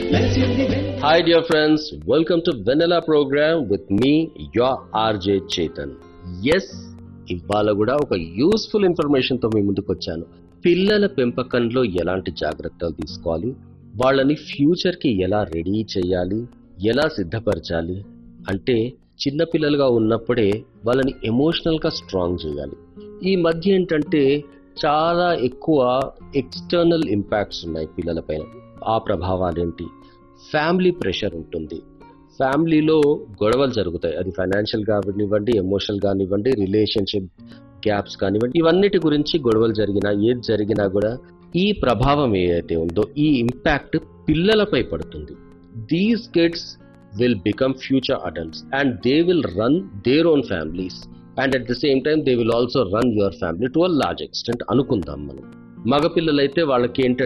మెరిసింది Hi, dear friends. Welcome to Vanilla program with me, your RJ Chetan. Yes, ఇవాళ కూడా ఒక useful information తో మీ ముందుకు వచ్చాను పిల్లల పెంపకంలో ఎలాంటి జాగ్రత్తలు తీసుకోవాలి వాళ్ళని ఫ్యూచర్ కి ఎలా రెడీ చేయాలి ఎలా సిద్ధపరచాలి అంటే చిన్న పిల్లలుగా ఉన్నప్పుడే వాళ్ళని ఎమోషనల్ గా స్ట్రాంగ్ చేయాలి ఈ మధ్య ఏంటంటే చాలా ఎక్కువ ఎక్స్టర్నల్ ఇంపాక్ట్స్ ఉన్నాయి పిల్లలపైన ఆ ప్రభావాలు ఏంటి ఫ్యామిలీ ప్రెషర్ ఉంటుంది ఫ్యామిలీలో గొడవలు జరుగుతాయి అది ఫైనాన్షియల్ కానివ్వండి ఎమోషనల్ కానివ్వండి రిలేషన్షిప్ గ్యాప్స్ కానివ్వండి ఇవన్నిటి గురించి గొడవలు జరిగినా ఏది జరిగినా కూడా ఈ ప్రభావం ఏదైతే ఉందో ఈ ఇంపాక్ట్ పిల్లలపై పడుతుంది these kids will become future adults and they will run their own families and at the same time they will also run your family to a large extent అనుకుందాం మనం మగపిల్లలైతే వాళ్ళకి ఏంటంటే